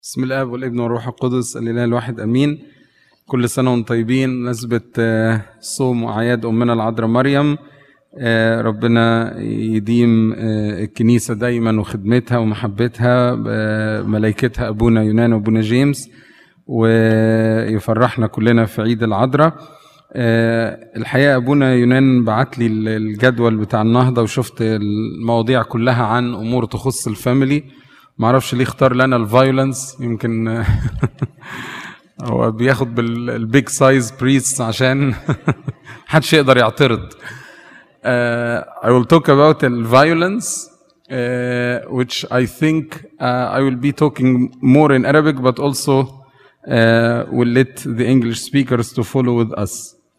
بسم الله والابن والروح القدس الاله الواحد امين كل سنه وانتم طيبين نسبة آه، صوم واعياد امنا العذراء مريم آه، ربنا يديم آه، الكنيسه دايما وخدمتها ومحبتها ملائكتها ابونا يونان وابونا جيمس ويفرحنا كلنا في عيد العذراء الحقيقه ابونا يونان بعت لي الجدول بتاع النهضه وشفت المواضيع كلها عن امور تخص الفاميلي ما اعرفش ليه اختار لنا الفايولنس يمكن هو بياخد بالبيج سايز بريست عشان محدش يقدر يعترض uh, I will talk about the violence uh, which I think uh, I will be talking more in Arabic but also uh, will let the English speakers to follow with us.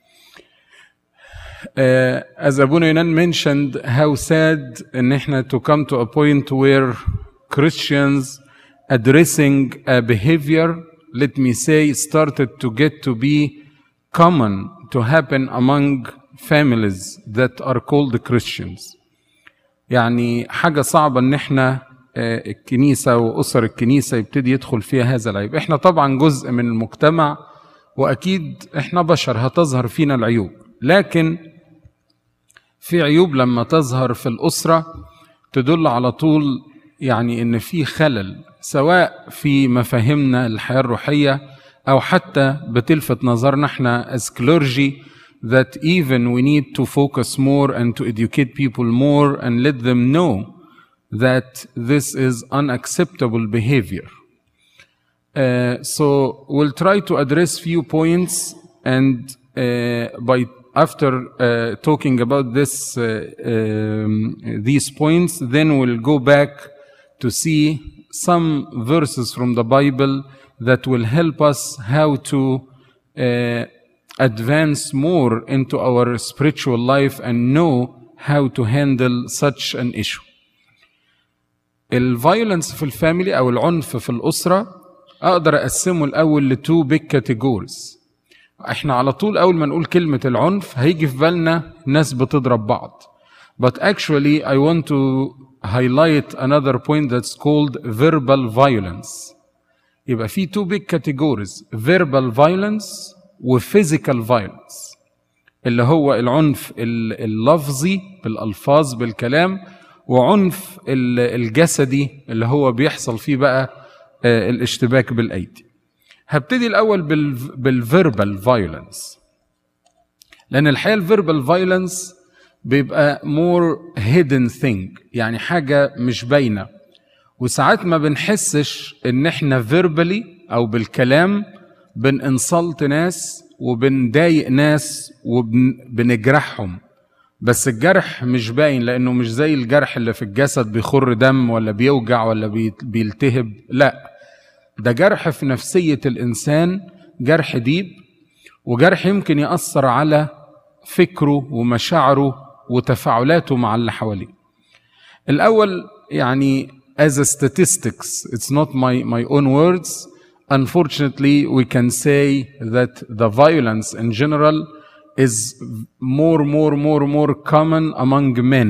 Uh, as Abu Yunan mentioned how sad ان احنا to come to a point where Christians addressing a behavior, let me say, started to get to be common to happen among families that are called Christians. يعني حاجة صعبة ان احنا الكنيسة وأسر الكنيسة يبتدي يدخل فيها هذا العيب احنا طبعا جزء من المجتمع وأكيد احنا بشر هتظهر فينا العيوب لكن في عيوب لما تظهر في الأسرة تدل على طول يعني ان في خلل سواء في مفاهيمنا الحياه الروحيه او حتى بتلفت نظرنا احنا as clergy that even we need to focus more and to educate people more and let them know that this is unacceptable behavior. Uh, so we'll try to address few points and uh, by after uh, talking about this um, these points then we'll go back to see some verses from the Bible that will help us how to uh, advance more into our spiritual life and know how to handle such an issue. الفايولنس في الفاميلي او العنف في الاسره اقدر اقسمه الاول لتو بيج كاتيجوريز احنا على طول اول ما نقول كلمه العنف هيجي في بالنا ناس بتضرب بعض but actually I want to highlight another point that's called verbal violence يبقى في two big categories verbal violence و physical violence اللي هو العنف اللفظي بالألفاظ بالكلام وعنف الجسدي اللي هو بيحصل فيه بقى الاشتباك بالأيدي هبتدي الأول بالverbal violence لأن الحقيقة الverbal violence بيبقى more hidden thing يعني حاجة مش باينة وساعات ما بنحسش ان احنا verbally او بالكلام بننصلت ناس وبنضايق ناس وبنجرحهم بس الجرح مش باين لانه مش زي الجرح اللي في الجسد بيخر دم ولا بيوجع ولا بيلتهب لا ده جرح في نفسية الإنسان جرح ديب وجرح يمكن يأثر على فكره ومشاعره وتفاعلاته مع اللي حواليه الاول يعني as a statistics it's not my my own words unfortunately we can say that the violence in general is more more more more common among men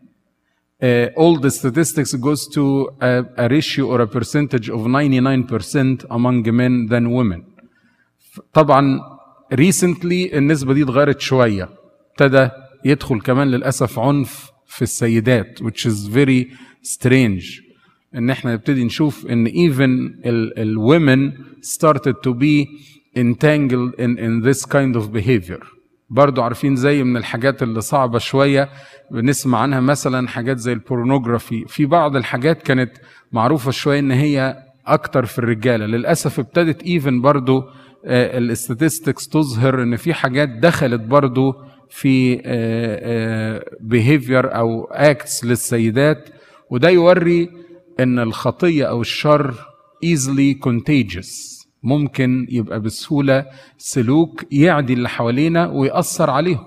uh, all the statistics goes to a, a ratio or a percentage of 99% among men than women طبعا recently النسبة دي اتغيرت شوية ابتدى يدخل كمان للأسف عنف في السيدات which is very strange ان احنا نبتدي نشوف ان even ال women started to be entangled in, in this kind of behavior برضو عارفين زي من الحاجات اللي صعبة شوية بنسمع عنها مثلا حاجات زي البورنوجرافي في بعض الحاجات كانت معروفة شوية ان هي اكتر في الرجالة للأسف ابتدت even برضو الاستاتستكس تظهر ان في حاجات دخلت برضو في behavior او acts للسيدات وده يوري ان الخطيه او الشر easily contagious ممكن يبقى بسهوله سلوك يعدي اللي حوالينا ويأثر عليهم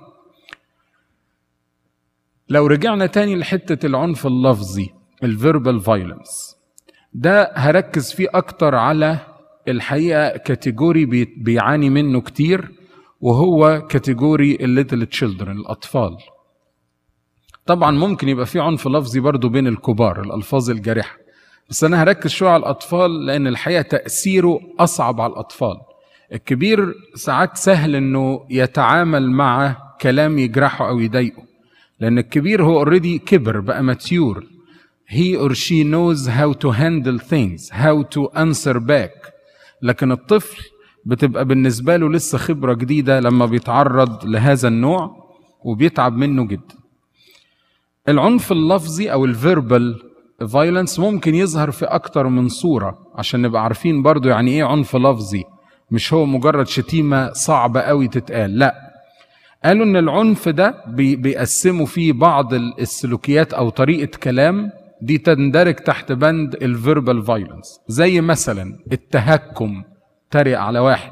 لو رجعنا تاني لحته العنف اللفظي الفيربال فايلنس ده هركز فيه اكتر على الحقيقه كاتيجوري بيعاني منه كتير وهو كاتيجوري الليتل تشيلدرن الاطفال طبعا ممكن يبقى في عنف لفظي برضو بين الكبار الالفاظ الجارحه بس انا هركز شويه على الاطفال لان الحقيقه تاثيره اصعب على الاطفال الكبير ساعات سهل انه يتعامل مع كلام يجرحه او يضايقه لان الكبير هو اوريدي كبر بقى ماتيور he or she knows how to handle things how to answer back لكن الطفل بتبقى بالنسبه له لسه خبره جديده لما بيتعرض لهذا النوع وبيتعب منه جدا العنف اللفظي او الفيربال فايلنس ممكن يظهر في اكتر من صوره عشان نبقى عارفين برضو يعني ايه عنف لفظي مش هو مجرد شتيمه صعبه قوي تتقال لا قالوا ان العنف ده بي بيقسموا فيه بعض السلوكيات او طريقه كلام دي تندرج تحت بند الفيربال فايلنس زي مثلا التهكم تريق على واحد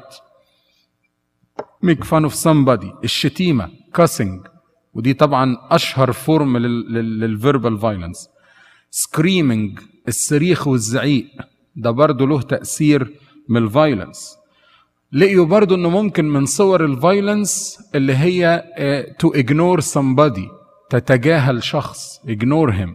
make fun of somebody الشتيمه cussing ودي طبعا اشهر فورم للفيربال فايلنس سكريمنج الصريخ والزعيق ده برضه له تاثير من الفايلنس لقيوا برضه انه ممكن من صور الفايلنس اللي هي تو اجنور somebody تتجاهل شخص ignore him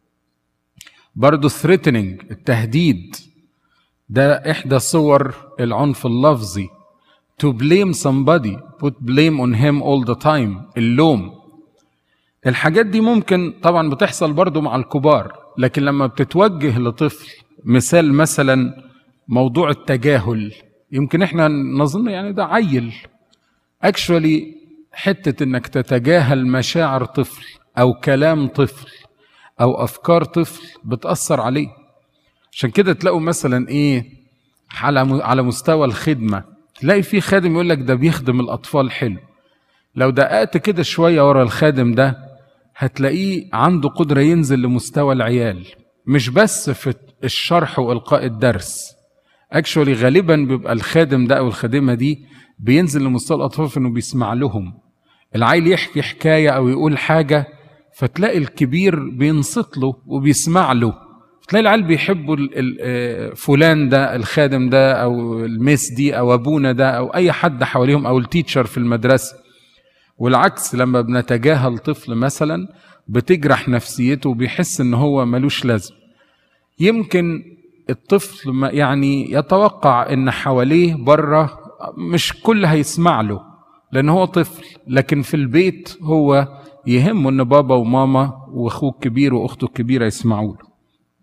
برضه threatening التهديد ده احدى صور العنف اللفظي to blame somebody put blame on him all the time اللوم الحاجات دي ممكن طبعا بتحصل برضو مع الكبار لكن لما بتتوجه لطفل مثال مثلا موضوع التجاهل يمكن احنا نظن يعني ده عيل اكشولي حته انك تتجاهل مشاعر طفل او كلام طفل او افكار طفل بتاثر عليه عشان كده تلاقوا مثلا ايه على على مستوى الخدمه تلاقي في خادم يقول لك ده بيخدم الاطفال حلو لو دققت كده شويه ورا الخادم ده هتلاقيه عنده قدرة ينزل لمستوى العيال مش بس في الشرح وإلقاء الدرس اكشولي غالبا بيبقى الخادم ده أو الخادمة دي بينزل لمستوى الأطفال في إنه بيسمع لهم العيل يحكي حكاية أو يقول حاجة فتلاقي الكبير بينصت له وبيسمع له تلاقي العيال بيحبوا آه، فلان ده الخادم ده او الميس دي او ابونا ده او اي حد حواليهم او التيتشر في المدرسه والعكس لما بنتجاهل طفل مثلا بتجرح نفسيته وبيحس ان هو ملوش لازم يمكن الطفل ما يعني يتوقع ان حواليه بره مش كل هيسمع له لان هو طفل لكن في البيت هو يهمه ان بابا وماما واخوه الكبير واخته الكبيره يسمعوا له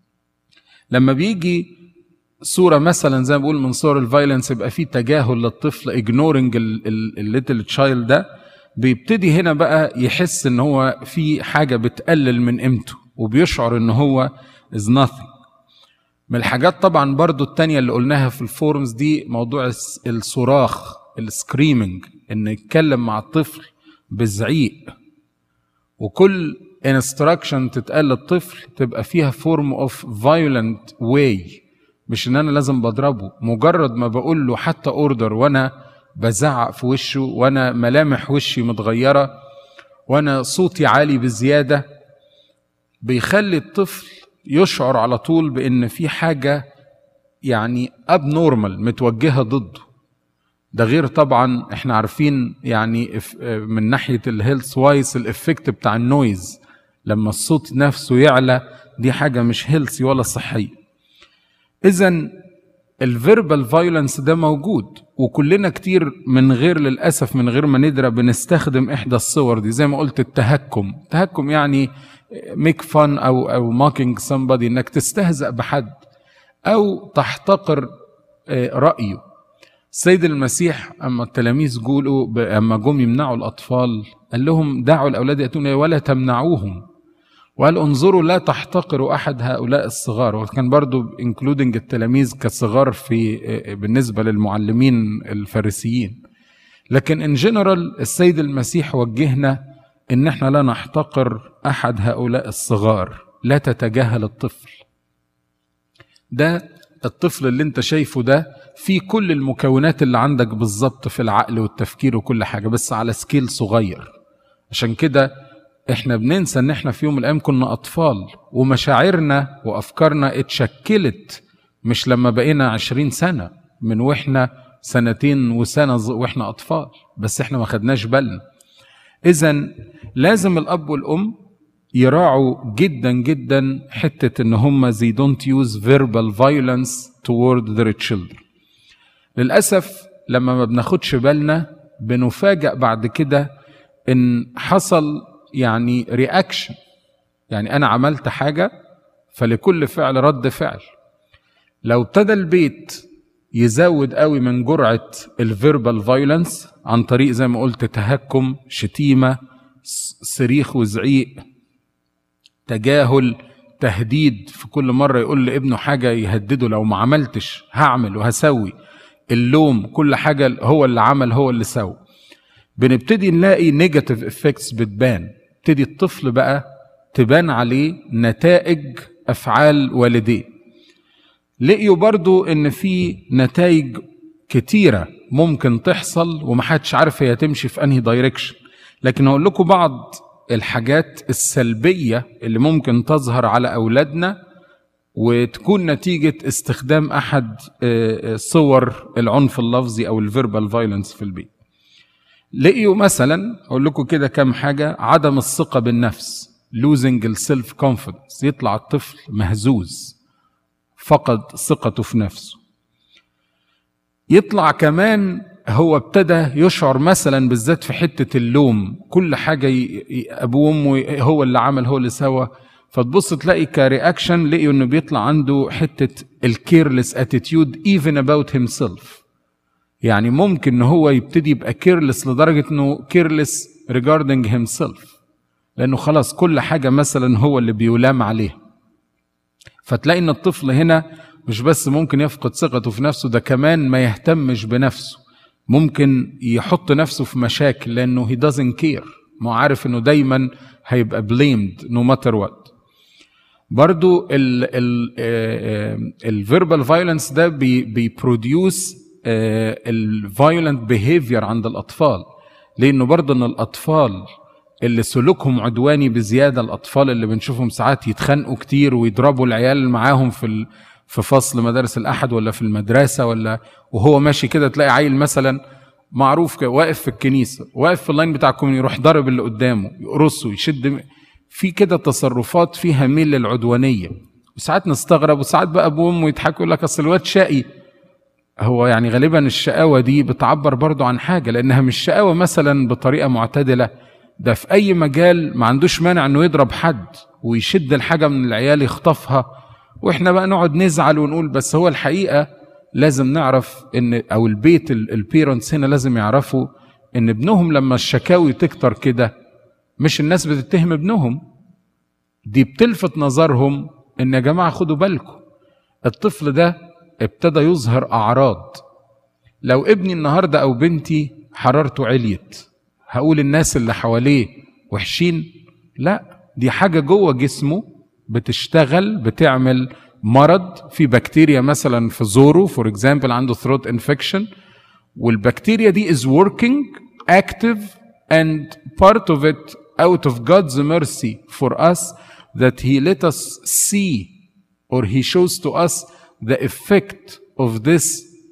لما بيجي صوره مثلا زي ما بقول من صور الفايلنس يبقى في تجاهل للطفل اجنورنج الليتل تشايلد ده بيبتدي هنا بقى يحس ان هو في حاجه بتقلل من قيمته وبيشعر ان هو is nothing من الحاجات طبعا برضو التانية اللي قلناها في الفورمز دي موضوع الصراخ السكريمنج ان يتكلم مع الطفل بزعيق وكل انستراكشن تتقال للطفل تبقى فيها فورم اوف فايولنت واي مش ان انا لازم بضربه مجرد ما بقول له حتى اوردر وانا بزعق في وشه وانا ملامح وشي متغيره وانا صوتي عالي بزياده بيخلي الطفل يشعر على طول بان في حاجه يعني اب نورمال متوجهه ضده ده غير طبعا احنا عارفين يعني من ناحيه الهيلث وايز الافكت بتاع النويز لما الصوت نفسه يعلى دي حاجه مش هيلثي ولا صحيه اذا الفيربال فايولنس ده موجود وكلنا كتير من غير للاسف من غير ما ندرى بنستخدم احدى الصور دي زي ما قلت التهكم التهكم يعني ميك فان او او ماكينج somebody انك تستهزأ بحد او تحتقر آه، رايه السيد المسيح اما التلاميذ قولوا اما جم يمنعوا الاطفال قال لهم دعوا الاولاد ياتون ولا تمنعوهم وقال انظروا لا تحتقروا احد هؤلاء الصغار وكان برضو انكلودنج التلاميذ كصغار في بالنسبه للمعلمين الفارسيين لكن ان جنرال السيد المسيح وجهنا ان احنا لا نحتقر احد هؤلاء الصغار لا تتجاهل الطفل ده الطفل اللي انت شايفه ده في كل المكونات اللي عندك بالظبط في العقل والتفكير وكل حاجه بس على سكيل صغير عشان كده احنا بننسى ان احنا في يوم من الايام كنا اطفال ومشاعرنا وافكارنا اتشكلت مش لما بقينا عشرين سنة من واحنا سنتين وسنة واحنا اطفال بس احنا ما خدناش بالنا اذا لازم الاب والام يراعوا جدا جدا حتة ان هم they don't use verbal violence toward their children للأسف لما ما بناخدش بالنا بنفاجأ بعد كده ان حصل يعني رياكشن يعني انا عملت حاجة فلكل فعل رد فعل لو ابتدى البيت يزود قوي من جرعة الفيربال فايولنس عن طريق زي ما قلت تهكم شتيمة صريخ وزعيق تجاهل تهديد في كل مرة يقول لابنه حاجة يهدده لو ما عملتش هعمل وهسوي اللوم كل حاجة هو اللي عمل هو اللي سوى بنبتدي نلاقي نيجاتيف افكتس بتبان ابتدي الطفل بقى تبان عليه نتائج افعال والديه لقيوا برضو ان في نتائج كتيرة ممكن تحصل ومحدش عارف هي تمشي في انهي دايركشن لكن هقول لكم بعض الحاجات السلبية اللي ممكن تظهر على أولادنا وتكون نتيجة استخدام أحد صور العنف اللفظي أو الفيربال فايلنس في البيت لقيوا مثلا أقول لكم كده كم حاجة عدم الثقة بالنفس losing السيلف confidence يطلع الطفل مهزوز فقد ثقته في نفسه يطلع كمان هو ابتدى يشعر مثلا بالذات في حته اللوم كل حاجه ابوه وامه هو اللي عمل هو اللي سوى فتبص تلاقي كرياكشن لقيوا انه بيطلع عنده حته الكيرلس اتيتيود ايفن اباوت هيم سيلف يعني ممكن ان هو يبتدي يبقى كيرلس لدرجه انه كيرلس ريجاردنج هيم سيلف لانه خلاص كل حاجه مثلا هو اللي بيلام عليها فتلاقي ان الطفل هنا مش بس ممكن يفقد ثقته في نفسه ده كمان ما يهتمش بنفسه ممكن يحط نفسه في مشاكل لانه he doesn't care ما عارف انه دايما هيبقى blamed no matter what برضو الفيربال فايلنس ده بيبروديوس الفايولنت بيهيفير عند الاطفال لانه برضو ان الاطفال اللي سلوكهم عدواني بزياده الاطفال اللي بنشوفهم ساعات يتخانقوا كتير ويضربوا العيال اللي معاهم في في فصل مدارس الاحد ولا في المدرسه ولا وهو ماشي كده تلاقي عيل مثلا معروف كده واقف في الكنيسه واقف في اللاين بتاع الكوميوني يروح ضارب اللي قدامه يقرصه يشد في كده تصرفات فيها ميل للعدوانيه وساعات نستغرب وساعات بقى ابوه وامه يضحكوا يقول لك اصل الواد شقي هو يعني غالبا الشقاوه دي بتعبر برضو عن حاجه لانها مش شقاوه مثلا بطريقه معتدله ده في اي مجال ما عندوش مانع انه يضرب حد ويشد الحاجه من العيال يخطفها واحنا بقى نقعد نزعل ونقول بس هو الحقيقه لازم نعرف ان او البيت البيرنتس هنا لازم يعرفوا ان ابنهم لما الشكاوي تكتر كده مش الناس بتتهم ابنهم دي بتلفت نظرهم ان يا جماعه خدوا بالكم الطفل ده ابتدى يظهر اعراض لو ابني النهارده او بنتي حرارته عليت هقول الناس اللي حواليه وحشين لا دي حاجه جوه جسمه بتشتغل بتعمل مرض في بكتيريا مثلا في زوره فور اكزامبل عنده ثروت انفكشن والبكتيريا دي is working active and part of it out of God's mercy for us that he let us see or he shows to us the effect of this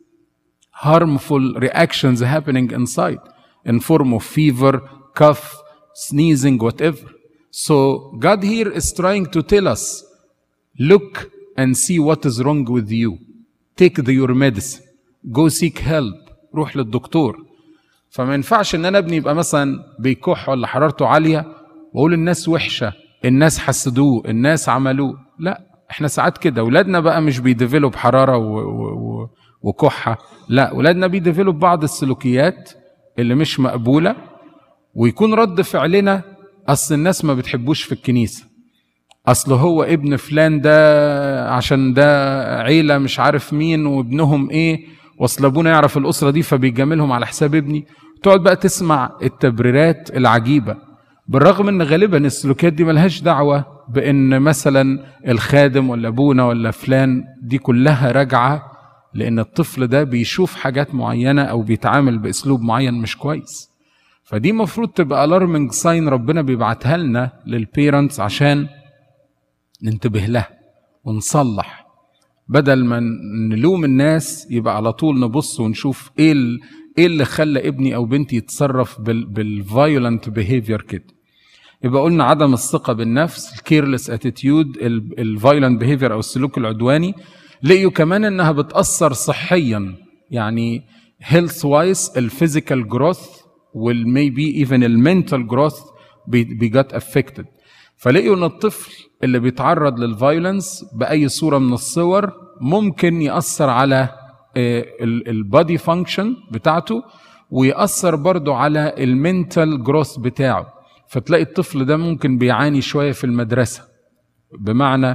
harmful reactions happening inside in form of fever cough sneezing whatever so God here is trying to tell us look and see what is wrong with you. Take the, your medicine. Go seek help. روح للدكتور. فما ينفعش ان انا ابني يبقى مثلا بيكح ولا حرارته عاليه واقول الناس وحشه، الناس حسدوه، الناس عملوه، لا احنا ساعات كده اولادنا بقى مش بيديفلوب حراره و... و... وكحه، لا اولادنا بيديفلوب بعض السلوكيات اللي مش مقبوله ويكون رد فعلنا اصل الناس ما بتحبوش في الكنيسه اصل هو ابن فلان ده عشان ده عيله مش عارف مين وابنهم ايه واصل ابونا يعرف الاسره دي فبيجاملهم على حساب ابني تقعد بقى تسمع التبريرات العجيبه بالرغم ان غالبا السلوكيات دي ملهاش دعوه بان مثلا الخادم ولا ابونا ولا فلان دي كلها راجعه لان الطفل ده بيشوف حاجات معينه او بيتعامل باسلوب معين مش كويس فدي مفروض تبقى الارمنج ساين ربنا بيبعتها لنا للبيرنتس عشان ننتبه لها ونصلح بدل ما نلوم الناس يبقى على طول نبص ونشوف ايه ايه اللي خلى ابني او بنتي يتصرف بالفايولنت بيهيفير كده يبقى قلنا عدم الثقه بالنفس الكيرلس اتيتيود الفايلنت بيهيفير او السلوك العدواني لقيوا كمان انها بتاثر صحيا يعني هيلث وايز الفيزيكال جروث والميبي ايفن المنتال جروث بيجت افكتد فلقيوا ان الطفل اللي بيتعرض للفايولنس باي صوره من الصور ممكن ياثر على البادي فانكشن بتاعته ويأثر برضه على المنتال جروث بتاعه فتلاقي الطفل ده ممكن بيعاني شويه في المدرسه بمعنى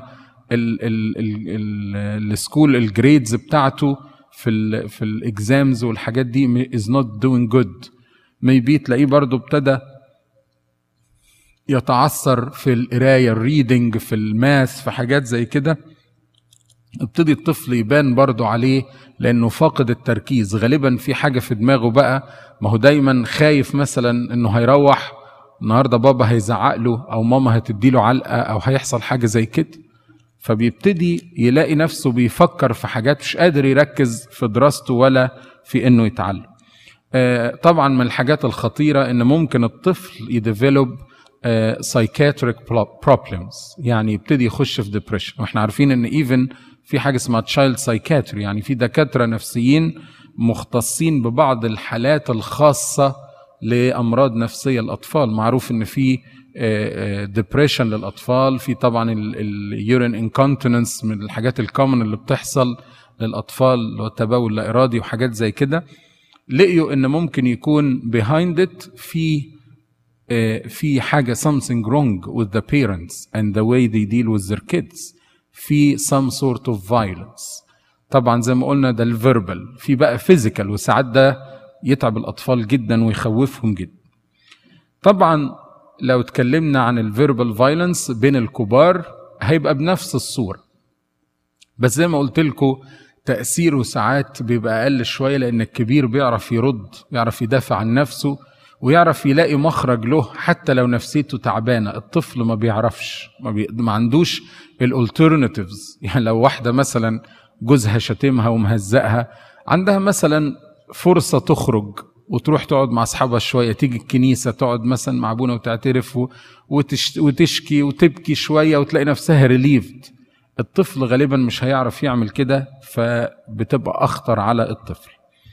السكول الجريدز بتاعته في ال في الاكزامز والحاجات دي از نوت دوينج جود ميبي تلاقيه برضه ابتدى يتعثر في القرايه الريدنج في الماث في حاجات زي كده ابتدي الطفل يبان برضه عليه لانه فاقد التركيز غالبا في حاجه في دماغه بقى ما هو دايما خايف مثلا انه هيروح النهارده بابا هيزعق له او ماما هتدي له علقه او هيحصل حاجه زي كده فبيبتدي يلاقي نفسه بيفكر في حاجات مش قادر يركز في دراسته ولا في انه يتعلم طبعا من الحاجات الخطيره ان ممكن الطفل يديفلوب سايكاتريك بروبلمز يعني يبتدي يخش في ديبريشن واحنا عارفين ان ايفن في حاجه اسمها تشايلد سايكاتري يعني في دكاتره نفسيين مختصين ببعض الحالات الخاصه لامراض نفسيه الاطفال معروف ان في ديبريشن للاطفال في طبعا اليورين انكونتيننس من الحاجات الكومن اللي بتحصل للاطفال اللي هو التبول لا ارادي وحاجات زي كده لقيوا ان ممكن يكون behind it في في حاجه something wrong with the parents and the way they deal with their kids في some sort of violence طبعا زي ما قلنا ده الفيربال في بقى فيزيكال وساعات ده يتعب الاطفال جدا ويخوفهم جدا طبعا لو اتكلمنا عن الفيربال فايلنس بين الكبار هيبقى بنفس الصوره بس زي ما قلت لكم تاثيره ساعات بيبقى اقل شويه لان الكبير بيعرف يرد يعرف يدافع عن نفسه ويعرف يلاقي مخرج له حتى لو نفسيته تعبانه الطفل ما بيعرفش ما, بي... ما عندوش الالترناتيفز يعني لو واحده مثلا جوزها شتمها ومهزقها عندها مثلا فرصه تخرج وتروح تقعد مع اصحابها شويه تيجي الكنيسه تقعد مثلا مع ابونا وتعترف وتش... وتشكي وتبكي شويه وتلاقي نفسها ريليفد الطفل غالبا مش هيعرف يعمل كده فبتبقى اخطر على الطفل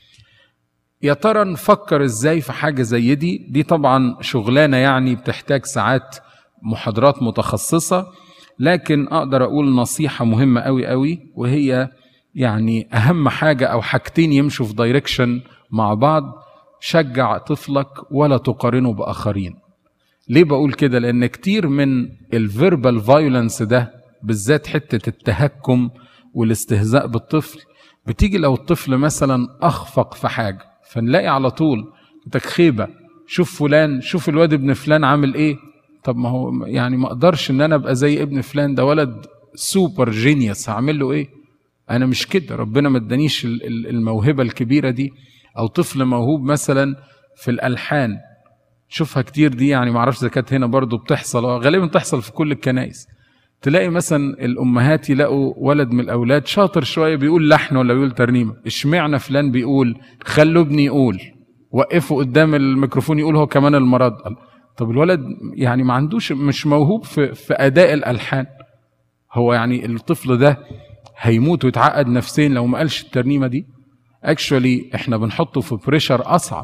يا ترى نفكر ازاي في حاجه زي دي دي طبعا شغلانه يعني بتحتاج ساعات محاضرات متخصصه لكن اقدر اقول نصيحه مهمه قوي قوي وهي يعني اهم حاجه او حاجتين يمشوا في دايركشن مع بعض شجع طفلك ولا تقارنه باخرين ليه بقول كده لان كتير من الفيربال فايولنس ده بالذات حته التهكم والاستهزاء بالطفل بتيجي لو الطفل مثلا اخفق في حاجه فنلاقي على طول تخيبه شوف فلان شوف الواد ابن فلان عامل ايه طب ما هو يعني ما اقدرش ان انا ابقى زي ابن فلان ده ولد سوبر جينيوس هعمل له ايه انا مش كده ربنا ما ادانيش الموهبه الكبيره دي او طفل موهوب مثلا في الالحان شوفها كتير دي يعني ما اعرفش اذا كانت هنا برضو بتحصل غالبا بتحصل في كل الكنائس تلاقي مثلا الامهات يلاقوا ولد من الاولاد شاطر شويه بيقول لحن ولا بيقول ترنيمه اشمعنى فلان بيقول خلوا ابني يقول وقفوا قدام الميكروفون يقول هو كمان المرض طب الولد يعني ما عندوش مش موهوب في, في اداء الالحان هو يعني الطفل ده هيموت ويتعقد نفسيا لو ما قالش الترنيمه دي اكشولي احنا بنحطه في بريشر اصعب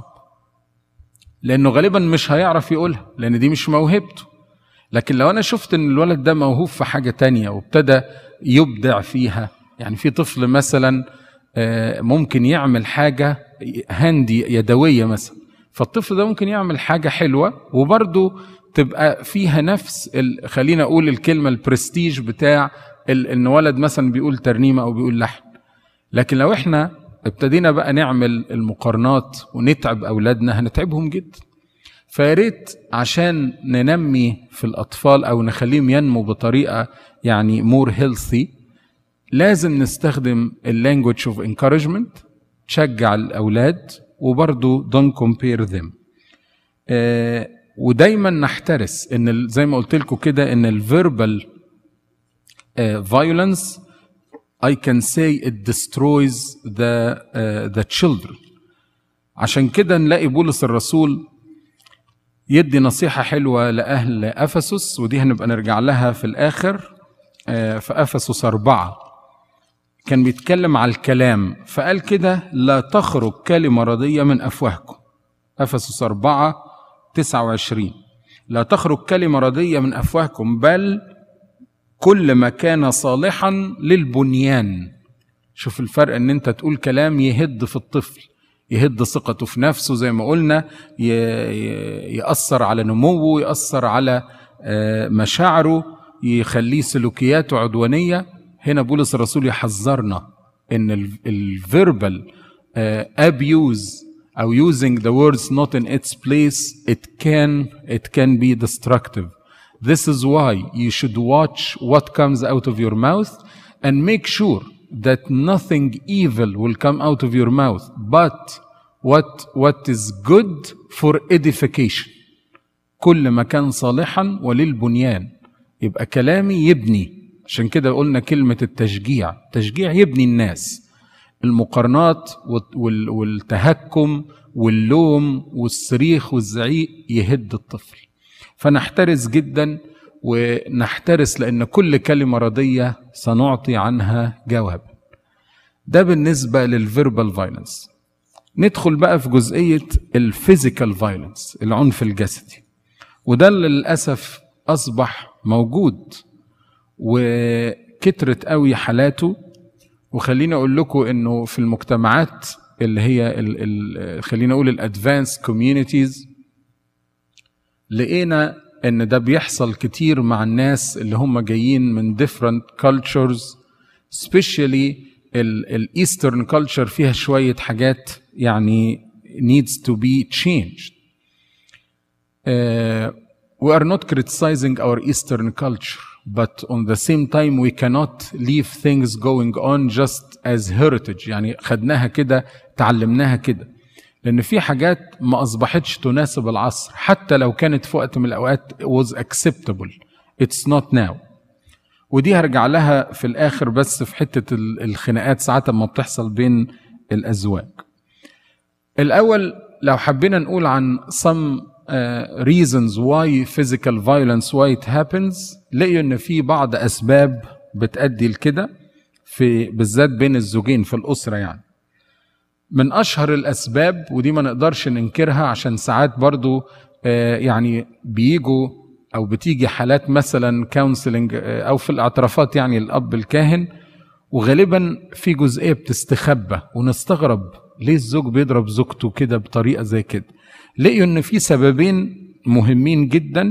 لانه غالبا مش هيعرف يقولها لان دي مش موهبته لكن لو انا شفت ان الولد ده موهوب في حاجه تانية وابتدى يبدع فيها يعني في طفل مثلا ممكن يعمل حاجه هاندي يدويه مثلا فالطفل ده ممكن يعمل حاجه حلوه وبرده تبقى فيها نفس خلينا اقول الكلمه البرستيج بتاع ان ولد مثلا بيقول ترنيمه او بيقول لحن لكن لو احنا ابتدينا بقى نعمل المقارنات ونتعب اولادنا هنتعبهم جدا فياريت عشان ننمي في الاطفال او نخليهم ينمو بطريقه يعني مور هيلثي لازم نستخدم اللانجوج اوف انكارجمنت تشجع الاولاد وبرضه دون كومبير ذيم ودايما نحترس ان زي ما قلت لكم كده ان الفيربال violence I can say it destroys the uh, the children عشان كده نلاقي بولس الرسول يدي نصيحة حلوة لأهل أفسس ودي هنبقى نرجع لها في الآخر آه، في أفسس أربعة كان بيتكلم على الكلام فقال كده لا تخرج كلمة رضية من أفواهكم أفسس أربعة تسعة وعشرين لا تخرج كلمة رضية من أفواهكم بل كل ما كان صالحا للبنيان شوف الفرق ان انت تقول كلام يهد في الطفل يهد ثقته في نفسه زي ما قلنا يأثر على نموه يأثر على آه، مشاعره يخليه سلوكياته عدوانية هنا بولس الرسول يحذرنا ان الفيربال abuse او using the words not in its place it can it can be destructive this is why you should watch what comes out of your mouth and make sure that nothing evil will come out of your mouth but what what is good for edification كل ما كان صالحا وللبنيان يبقى كلامي يبني عشان كده قلنا كلمة التشجيع تشجيع يبني الناس المقارنات والتهكم واللوم والصريخ والزعيق يهد الطفل فنحترس جدا ونحترس لأن كل كلمة رضية سنعطي عنها جواب ده بالنسبة للفيربال فايلنس ندخل بقى في جزئية الفيزيكال فايلنس العنف الجسدي وده للأسف أصبح موجود وكترت قوي حالاته وخليني اقول لكم انه في المجتمعات اللي هي ال ال خلينا اقول الادفانس كوميونيتيز لقينا ان ده بيحصل كتير مع الناس اللي هم جايين من different cultures especially الايسترن culture فيها شويه حاجات يعني needs to be changed uh, we are not criticizing our eastern culture but on the same time we cannot leave things going on just as heritage يعني خدناها كده تعلمناها كده لان في حاجات ما اصبحتش تناسب العصر حتى لو كانت في وقت من الاوقات was acceptable it's not now ودي هرجع لها في الاخر بس في حته الخناقات ساعات ما بتحصل بين الازواج الاول لو حبينا نقول عن some uh, reasons why physical violence why it happens لقيوا ان في بعض اسباب بتأدي لكده في بالذات بين الزوجين في الاسره يعني من اشهر الاسباب ودي ما نقدرش ننكرها عشان ساعات برضو آه يعني بيجوا او بتيجي حالات مثلا كونسلنج آه او في الاعترافات يعني الاب الكاهن وغالبا في جزئيه بتستخبى ونستغرب ليه الزوج بيضرب زوجته كده بطريقه زي كده لقيوا ان في سببين مهمين جدا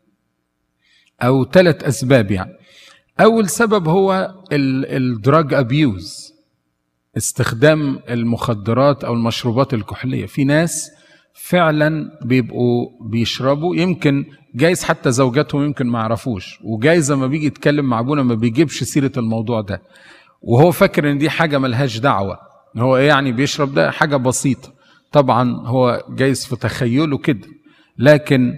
او ثلاث اسباب يعني اول سبب هو الدراج ابيوز استخدام المخدرات او المشروبات الكحوليه في ناس فعلا بيبقوا بيشربوا يمكن جايز حتى زوجاتهم يمكن ما يعرفوش وجايز لما بيجي يتكلم مع ابونا ما بيجيبش سيره الموضوع ده وهو فاكر ان دي حاجه ملهاش دعوه هو يعني بيشرب ده حاجه بسيطه طبعا هو جايز في تخيله كده لكن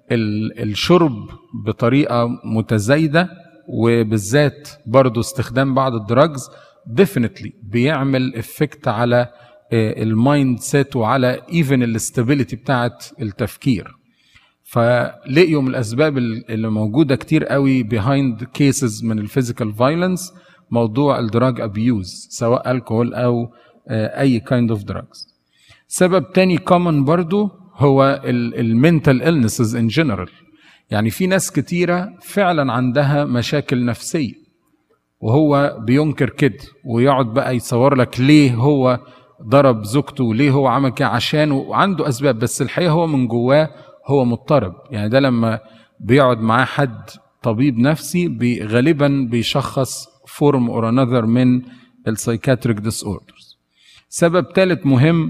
الشرب بطريقة متزايدة وبالذات برضو استخدام بعض الدراجز ديفينتلي بيعمل افكت على المايند سيت وعلى ايفن الاستابيليتي بتاعت التفكير فلقيوا من الاسباب اللي موجوده كتير قوي بيهايند كيسز من الفيزيكال فايلنس موضوع الدراج ابيوز سواء الكحول او اي كايند اوف دراجز سبب تاني كومن برضو هو المنتال illnesses ان جنرال يعني في ناس كتيرة فعلا عندها مشاكل نفسية وهو بينكر كده ويقعد بقى يصور لك ليه هو ضرب زوجته وليه هو عمل كده عشان وعنده اسباب بس الحقيقه هو من جواه هو مضطرب يعني ده لما بيقعد معاه حد طبيب نفسي بي غالبا بيشخص فورم اور انذر من السايكاتريك ديس اوردرز سبب ثالث مهم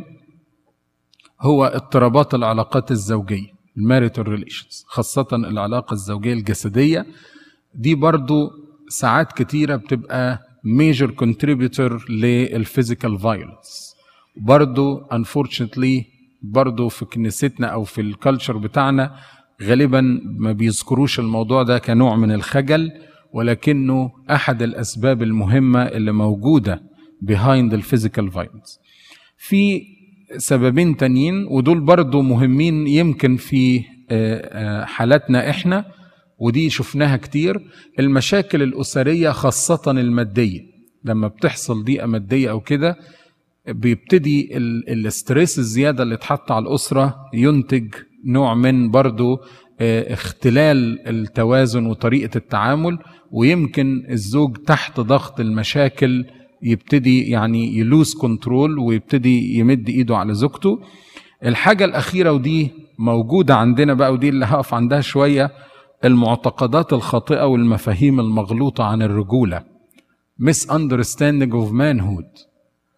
هو اضطرابات العلاقات الزوجية الماريتال ريليشنز خاصة العلاقة الزوجية الجسدية دي برضو ساعات كتيرة بتبقى major contributor للفيزيكال فايلنس برضو unfortunately برضو في كنيستنا او في الكالتشر بتاعنا غالبا ما بيذكروش الموضوع ده كنوع من الخجل ولكنه احد الاسباب المهمه اللي موجوده behind الفيزيكال فايلنس في سببين تانيين ودول برضو مهمين يمكن في حالاتنا احنا ودي شفناها كتير المشاكل الأسرية خاصة المادية لما بتحصل ضيقة مادية أو كده بيبتدي الاستريس الزيادة اللي اتحط على الأسرة ينتج نوع من برضو اختلال التوازن وطريقة التعامل ويمكن الزوج تحت ضغط المشاكل يبتدي يعني يلوز كنترول ويبتدي يمد ايده على زوجته الحاجة الأخيرة ودي موجودة عندنا بقى ودي اللي هقف عندها شوية المعتقدات الخاطئة والمفاهيم المغلوطة عن الرجولة misunderstanding of manhood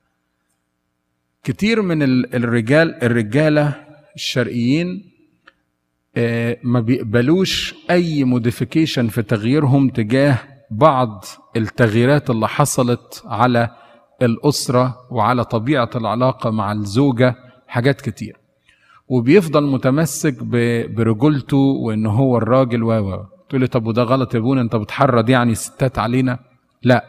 كتير من الرجال الرجالة الشرقيين ما بيقبلوش أي موديفيكيشن في تغييرهم تجاه بعض التغييرات اللي حصلت على الأسرة وعلى طبيعة العلاقة مع الزوجة حاجات كتير وبيفضل متمسك برجولته وان هو الراجل و و تقول لي طب وده غلط يا ابونا انت بتحرض يعني الستات علينا لا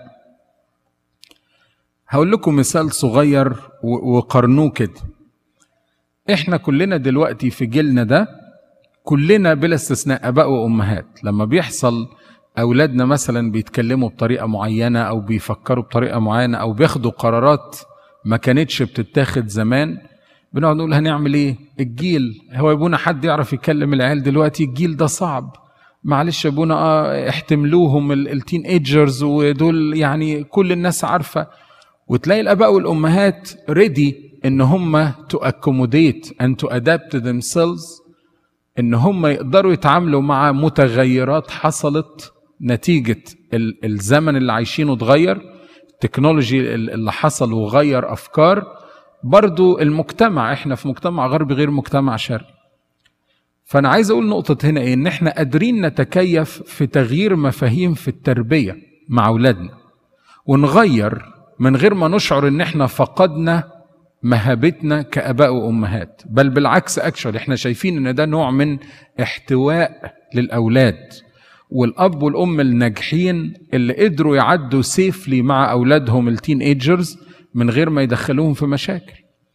هقول لكم مثال صغير وقارنوه كده احنا كلنا دلوقتي في جيلنا ده كلنا بلا استثناء اباء وامهات لما بيحصل اولادنا مثلا بيتكلموا بطريقه معينه او بيفكروا بطريقه معينه او بياخدوا قرارات ما كانتش بتتاخد زمان بنقعد نقول هنعمل ايه الجيل هو يبونا حد يعرف يكلم العيال دلوقتي الجيل ده صعب معلش يا ابونا اه احتملوهم التين ايجرز ودول يعني كل الناس عارفه وتلاقي الاباء والامهات ريدي ان هم تو اكوموديت and to adapt themselves ان هم يقدروا يتعاملوا مع متغيرات حصلت نتيجه الزمن اللي عايشينه اتغير التكنولوجي اللي حصل وغير افكار برضو المجتمع احنا في مجتمع غربي غير مجتمع شرقي فانا عايز اقول نقطه هنا ايه ان احنا قادرين نتكيف في تغيير مفاهيم في التربيه مع اولادنا ونغير من غير ما نشعر ان احنا فقدنا مهابتنا كاباء وامهات بل بالعكس اكشن احنا شايفين ان ده نوع من احتواء للاولاد والاب والام الناجحين اللي قدروا يعدوا سيفلي مع اولادهم التين ايجرز من غير ما يدخلوهم في مشاكل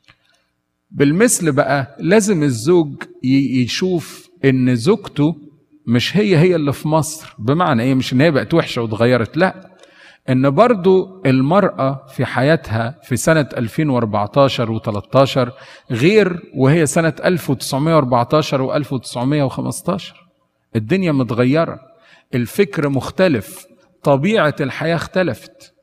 بالمثل بقى لازم الزوج يشوف ان زوجته مش هي هي اللي في مصر بمعنى ايه مش ان هي بقت وحشه واتغيرت لا ان برضو المرأة في حياتها في سنة 2014 و13 غير وهي سنة 1914 و1915 الدنيا متغيرة الفكر مختلف طبيعة الحياة اختلفت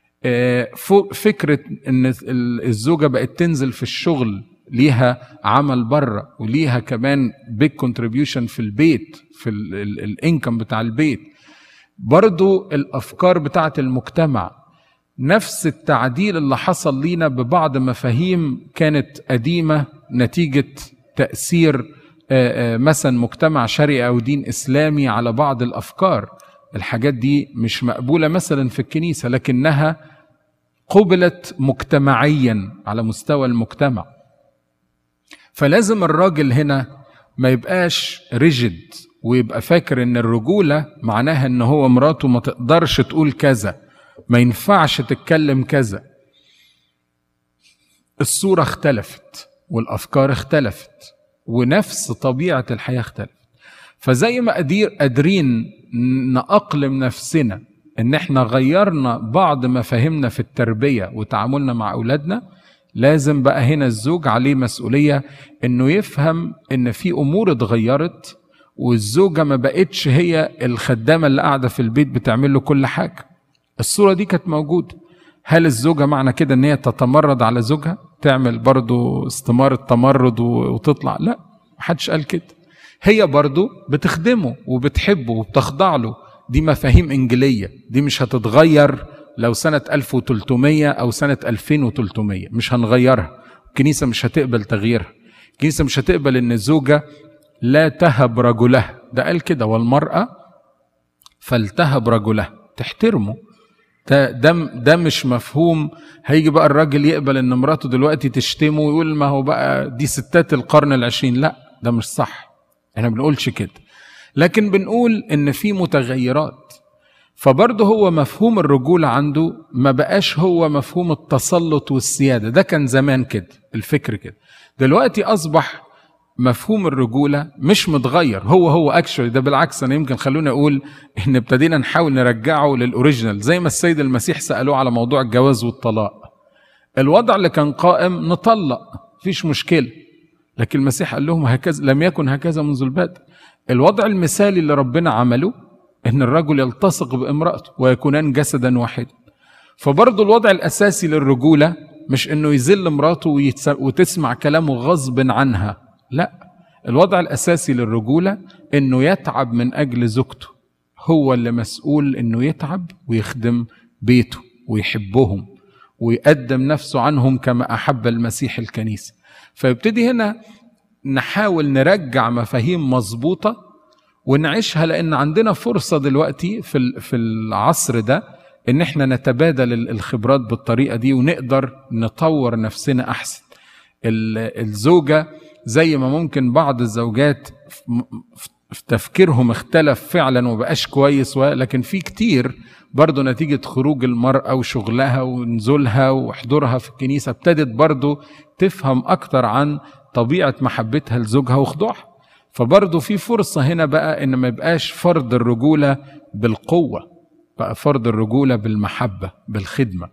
فكرة ان الزوجة بقت تنزل في الشغل ليها عمل بره وليها كمان بيج كونتريبيوشن في البيت في الانكم بتاع البيت برضو الافكار بتاعت المجتمع نفس التعديل اللي حصل لينا ببعض مفاهيم كانت قديمة نتيجة تأثير مثلا مجتمع شرقي أو دين إسلامي على بعض الأفكار الحاجات دي مش مقبولة مثلا في الكنيسة لكنها قبلت مجتمعيا على مستوى المجتمع فلازم الراجل هنا ما يبقاش ريجيد ويبقى فاكر ان الرجولة معناها ان هو مراته ما تقدرش تقول كذا ما ينفعش تتكلم كذا الصورة اختلفت والأفكار اختلفت ونفس طبيعة الحياة اختلفت فزي ما قدير قادرين نأقلم نفسنا ان احنا غيرنا بعض مفاهيمنا في التربية وتعاملنا مع أولادنا لازم بقى هنا الزوج عليه مسؤولية انه يفهم ان في امور اتغيرت والزوجة ما بقتش هي الخدامة اللي قاعدة في البيت بتعمل له كل حاجة الصورة دي كانت موجودة هل الزوجة معنى كده ان هي تتمرد على زوجها تعمل برضو استمارة تمرد وتطلع لا محدش قال كده هي برضو بتخدمه وبتحبه وبتخضع له دي مفاهيم إنجيلية دي مش هتتغير لو سنة 1300 أو سنة 2300 مش هنغيرها الكنيسة مش هتقبل تغييرها الكنيسة مش هتقبل إن الزوجة لا تهب رجلها ده قال كده والمرأة فلتهب رجلها تحترمه ده, ده ده مش مفهوم هيجي بقى الراجل يقبل ان مراته دلوقتي تشتمه ويقول ما هو بقى دي ستات القرن العشرين لا ده مش صح احنا بنقولش كده لكن بنقول ان في متغيرات فبرضه هو مفهوم الرجولة عنده ما بقاش هو مفهوم التسلط والسيادة ده كان زمان كده الفكر كده دلوقتي أصبح مفهوم الرجوله مش متغير هو هو اكشولي ده بالعكس انا يمكن خلوني اقول ان ابتدينا نحاول نرجعه للاوريجينال زي ما السيد المسيح سالوه على موضوع الجواز والطلاق الوضع اللي كان قائم نطلق مفيش مشكله لكن المسيح قال لهم هكذا لم يكن هكذا منذ البدء الوضع المثالي اللي ربنا عمله ان الرجل يلتصق بامراته ويكونان جسدا واحدا فبرضه الوضع الاساسي للرجوله مش انه يذل مراته وتسمع كلامه غصب عنها لا الوضع الاساسي للرجوله انه يتعب من اجل زوجته هو اللي مسؤول انه يتعب ويخدم بيته ويحبهم ويقدم نفسه عنهم كما احب المسيح الكنيسه فيبتدي هنا نحاول نرجع مفاهيم مظبوطه ونعيشها لان عندنا فرصه دلوقتي في في العصر ده ان احنا نتبادل الخبرات بالطريقه دي ونقدر نطور نفسنا احسن الزوجه زي ما ممكن بعض الزوجات في تفكيرهم اختلف فعلا وبقاش كويس لكن في كتير برضه نتيجة خروج المرأة وشغلها ونزولها وحضورها في الكنيسة ابتدت برضه تفهم أكتر عن طبيعة محبتها لزوجها وخضوعها فبرضه في فرصة هنا بقى إن ما يبقاش فرض الرجولة بالقوة بقى فرض الرجولة بالمحبة بالخدمة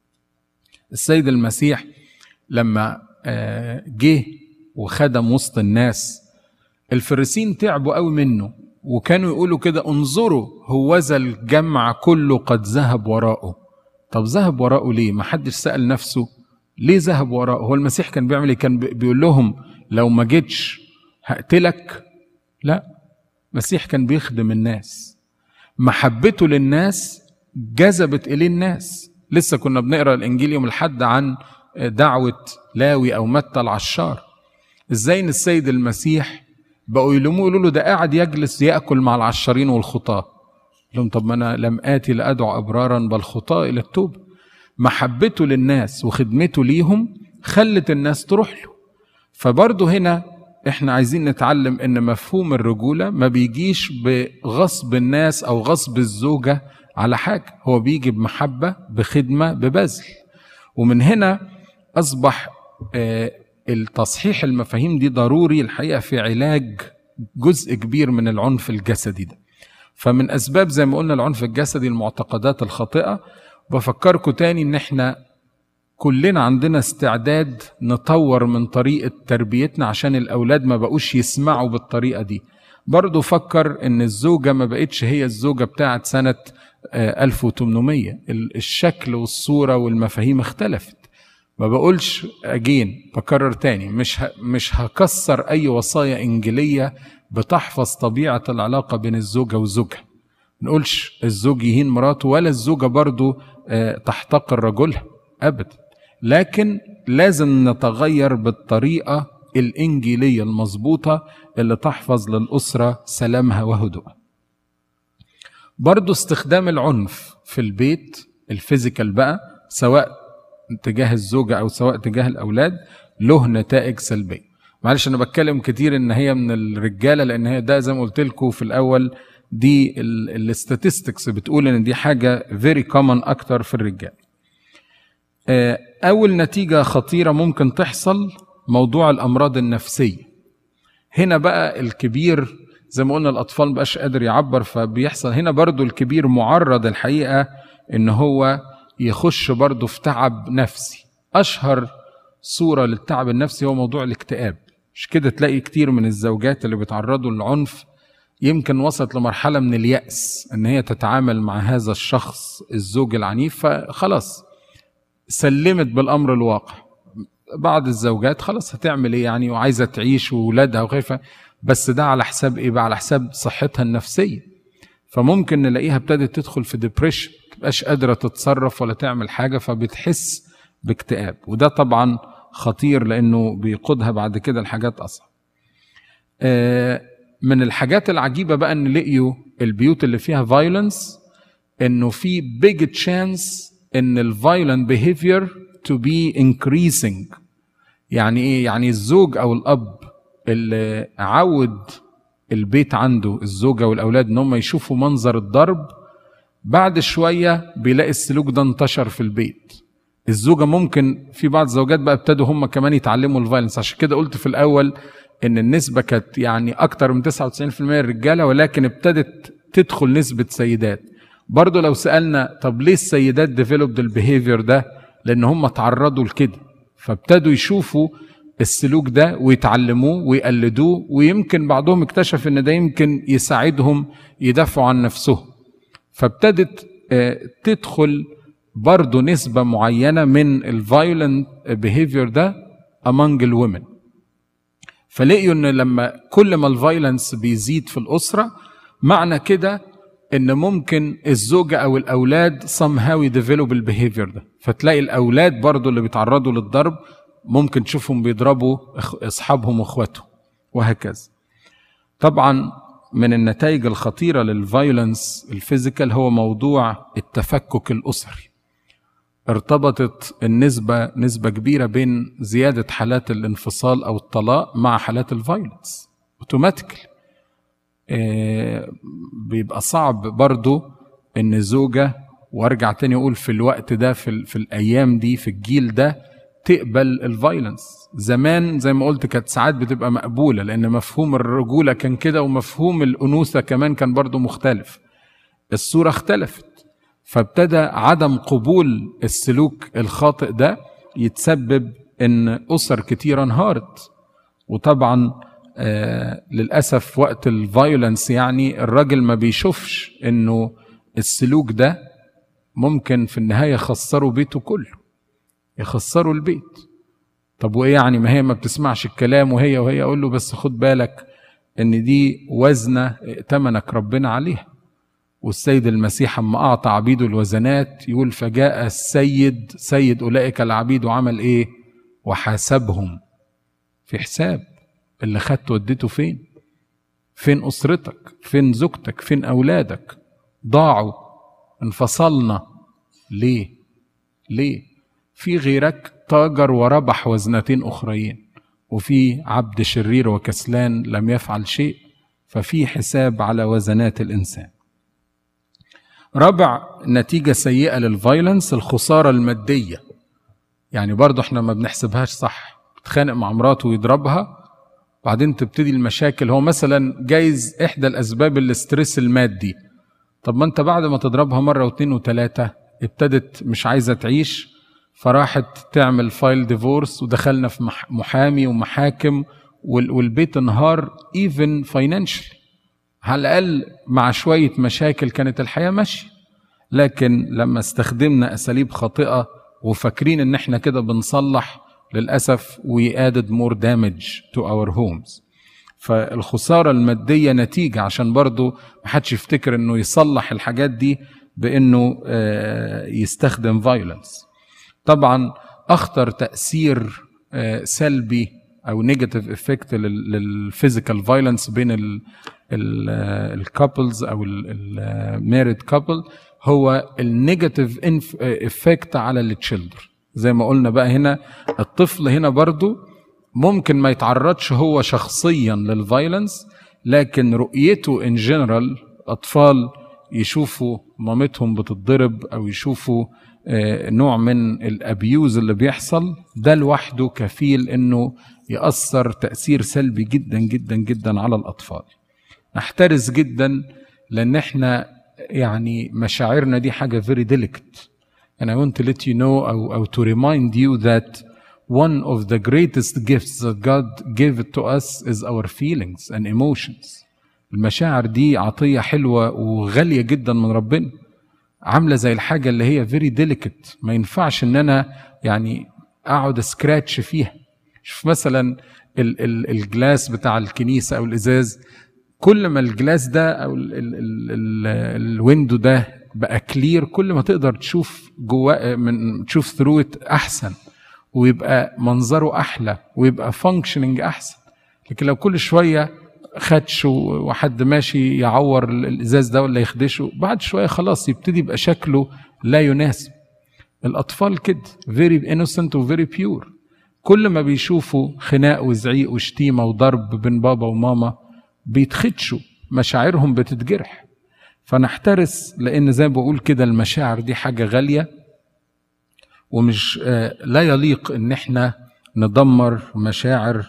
السيد المسيح لما جه وخدم وسط الناس الفريسين تعبوا قوي منه وكانوا يقولوا كده انظروا هوذا الجمع كله قد ذهب وراءه طب ذهب وراءه ليه ما حدش سأل نفسه ليه ذهب وراءه هو المسيح كان بيعمل ايه كان بيقول لهم لو ما جيتش هقتلك لا المسيح كان بيخدم الناس محبته للناس جذبت اليه الناس لسه كنا بنقرا الانجيل يوم الحد عن دعوه لاوي او متى العشار ازاي ان السيد المسيح بقوا يلوموه يقولوا له ده قاعد يجلس ياكل مع العشارين والخطاه لهم طب ما انا لم اتي لادعو ابرارا بل خطاه الى التوبه محبته للناس وخدمته ليهم خلت الناس تروح له فبرضه هنا احنا عايزين نتعلم ان مفهوم الرجوله ما بيجيش بغصب الناس او غصب الزوجه على حاجه هو بيجي بمحبه بخدمه ببذل ومن هنا اصبح آه التصحيح المفاهيم دي ضروري الحقيقه في علاج جزء كبير من العنف الجسدي ده فمن اسباب زي ما قلنا العنف الجسدي المعتقدات الخاطئه بفكركم تاني ان احنا كلنا عندنا استعداد نطور من طريقه تربيتنا عشان الاولاد ما بقوش يسمعوا بالطريقه دي برضو فكر ان الزوجه ما بقتش هي الزوجه بتاعت سنه 1800 الشكل والصوره والمفاهيم اختلفت ما بقولش اجين بكرر تاني مش ه... مش هكسر اي وصايا انجيليه بتحفظ طبيعه العلاقه بين الزوجه وزوجها ما نقولش الزوج يهين مراته ولا الزوجه برضو تحتقر رجلها ابدا لكن لازم نتغير بالطريقه الانجيليه المظبوطه اللي تحفظ للاسره سلامها وهدوءها برضو استخدام العنف في البيت الفيزيكال بقى سواء تجاه الزوجة أو سواء تجاه الأولاد له نتائج سلبية معلش أنا بتكلم كتير إن هي من الرجالة لأن هي ده زي ما قلت لكم في الأول دي الاستاتستكس بتقول إن دي حاجة فيري كومن أكتر في الرجال أول نتيجة خطيرة ممكن تحصل موضوع الأمراض النفسية هنا بقى الكبير زي ما قلنا الأطفال مبقاش قادر يعبر فبيحصل هنا برضو الكبير معرض الحقيقة إن هو يخش برضه في تعب نفسي أشهر صورة للتعب النفسي هو موضوع الاكتئاب مش كده تلاقي كتير من الزوجات اللي بيتعرضوا للعنف يمكن وصلت لمرحلة من اليأس إن هي تتعامل مع هذا الشخص الزوج العنيف فخلاص سلمت بالأمر الواقع بعض الزوجات خلاص هتعمل ايه يعني وعايزه تعيش وولادها وخايفه بس ده على حساب ايه بقى على حساب صحتها النفسيه فممكن نلاقيها ابتدت تدخل في ديبريشن تبقاش قادرة تتصرف ولا تعمل حاجة فبتحس باكتئاب وده طبعا خطير لأنه بيقودها بعد كده لحاجات أصعب من الحاجات العجيبة بقى أن لقيوا البيوت اللي فيها فايلنس أنه في big chance أن الفايلنت behavior to be increasing يعني إيه؟ يعني الزوج أو الأب اللي عود البيت عنده الزوجة والأولاد إن هم يشوفوا منظر الضرب بعد شوية بيلاقي السلوك ده انتشر في البيت الزوجة ممكن في بعض الزوجات بقى ابتدوا هم كمان يتعلموا الفايلنس عشان كده قلت في الأول ان النسبه كانت يعني اكتر من 99% الرجاله ولكن ابتدت تدخل نسبه سيدات برضه لو سالنا طب ليه السيدات ديفلوبد البيهيفير ده لان هم تعرضوا لكده فابتدوا يشوفوا السلوك ده ويتعلموه ويقلدوه ويمكن بعضهم اكتشف ان ده يمكن يساعدهم يدافعوا عن نفسهم فابتدت تدخل برضه نسبة معينة من الفايولنت بيهيفير ده among الومن فلقيوا ان لما كل ما الفايلنس بيزيد في الأسرة معنى كده ان ممكن الزوجة او الاولاد somehow يديفلوب البيهيفير ده فتلاقي الاولاد برضه اللي بيتعرضوا للضرب ممكن تشوفهم بيضربوا اصحابهم واخواتهم وهكذا طبعا من النتائج الخطيره للفايولنس الفيزيكال هو موضوع التفكك الاسري ارتبطت النسبة نسبة كبيرة بين زيادة حالات الانفصال أو الطلاق مع حالات الفايلنس اوتوماتيكلي آه بيبقى صعب برضو ان زوجة وارجع تاني اقول في الوقت ده في, في الايام دي في الجيل ده تقبل الفايلنس زمان زي ما قلت كانت ساعات بتبقى مقبولة لان مفهوم الرجولة كان كده ومفهوم الانوثة كمان كان برضو مختلف الصورة اختلفت فابتدى عدم قبول السلوك الخاطئ ده يتسبب ان اسر كتيره انهارت وطبعا آه للاسف وقت الفايولنس يعني الراجل ما بيشوفش انه السلوك ده ممكن في النهايه يخسروا بيته كله يخسروا البيت طب وايه يعني ما هي ما بتسمعش الكلام وهي وهي اقول له بس خد بالك ان دي وزنه ائتمنك ربنا عليها والسيد المسيح اما اعطى عبيده الوزنات يقول فجاء السيد سيد اولئك العبيد وعمل ايه وحاسبهم في حساب اللي خدته وديته فين فين اسرتك فين زوجتك فين اولادك ضاعوا انفصلنا ليه ليه في غيرك تاجر وربح وزنتين اخرين وفي عبد شرير وكسلان لم يفعل شيء ففي حساب على وزنات الانسان رابع نتيجة سيئة للفايلنس الخسارة المادية يعني برضه احنا ما بنحسبهاش صح بتخانق مع مراته ويضربها بعدين تبتدي المشاكل هو مثلا جايز احدى الاسباب الاسترس المادي طب ما انت بعد ما تضربها مرة واثنين وثلاثة ابتدت مش عايزة تعيش فراحت تعمل فايل ديفورس ودخلنا في محامي ومحاكم والبيت انهار ايفن فاينانشلي على الأقل مع شوية مشاكل كانت الحياة ماشية لكن لما استخدمنا أساليب خاطئة وفاكرين إن إحنا كده بنصلح للأسف we added more damage to our homes فالخسارة المادية نتيجة عشان برضو محدش يفتكر إنه يصلح الحاجات دي بإنه يستخدم violence طبعا أخطر تأثير سلبي او نيجاتيف افكت للفيزيكال فايلنس بين الكابلز او الميريد كابل هو النيجاتيف افكت على التشيلدر زي ما قلنا بقى هنا الطفل هنا برضو ممكن ما يتعرضش هو شخصيا للفايلنس لكن رؤيته ان جنرال اطفال يشوفوا مامتهم بتتضرب او يشوفوا نوع من الابيوز اللي بيحصل ده لوحده كفيل انه يأثر تأثير سلبي جدا جدا جدا على الأطفال نحترس جدا لأن احنا يعني مشاعرنا دي حاجة very delicate and I want to let you know أو, أو to remind you that one of the greatest gifts that God gave to us is our feelings and emotions المشاعر دي عطية حلوة وغالية جدا من ربنا عاملة زي الحاجة اللي هي very delicate ما ينفعش ان انا يعني اقعد سكراتش فيها شوف مثلا ال ال الجلاس بتاع الكنيسة او الازاز كل ما الجلاس ده او ال ال ال ال الويندو ده بقى كلير كل ما تقدر تشوف جواه من تشوف ثرو احسن ويبقى منظره احلى ويبقى فانكشننج احسن لكن لو كل شويه خدش وحد ماشي يعور الازاز ده ولا يخدشه بعد شويه خلاص يبتدي يبقى شكله لا يناسب الاطفال كده very innocent و very pure كل ما بيشوفوا خناق وزعيق وشتيمه وضرب بين بابا وماما بيتخدشوا مشاعرهم بتتجرح فنحترس لان زي ما بقول كده المشاعر دي حاجه غاليه ومش لا يليق ان احنا ندمر مشاعر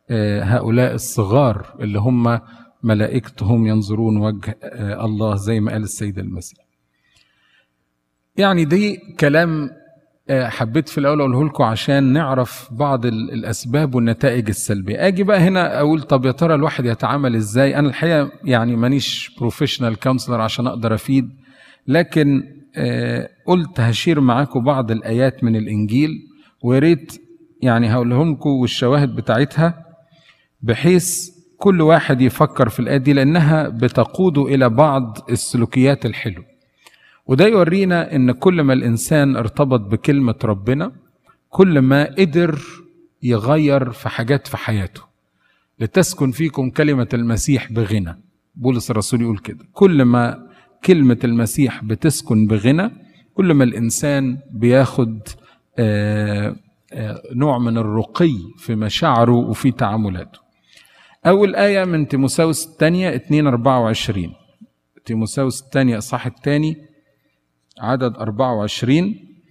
آه، هؤلاء الصغار اللي هم ملائكتهم ينظرون وجه آه، الله زي ما قال السيد المسيح يعني دي كلام آه، حبيت في الاول اقوله لكم عشان نعرف بعض الاسباب والنتائج السلبيه اجي بقى هنا اقول طب يا ترى الواحد يتعامل ازاي انا الحقيقه يعني مانيش بروفيشنال كونسلر عشان اقدر افيد لكن آه، قلت هشير معاكم بعض الايات من الانجيل ويا ريت يعني هقولهم لكم والشواهد بتاعتها بحيث كل واحد يفكر في الايات دي لانها بتقود الى بعض السلوكيات الحلوه وده يورينا ان كل ما الانسان ارتبط بكلمه ربنا كل ما قدر يغير في حاجات في حياته لتسكن فيكم كلمه المسيح بغنى بولس الرسول يقول كده كل ما كلمه المسيح بتسكن بغنى كل ما الانسان بياخد آه، آه، نوع من الرقي في مشاعره وفي تعاملاته أول آية من تيموساوس الثانية 2 24 تيموساوس الثانية الصح الثاني عدد 24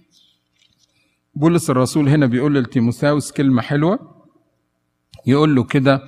بولس الرسول هنا بيقول لتيموثاوس كلمة حلوة يقول له كده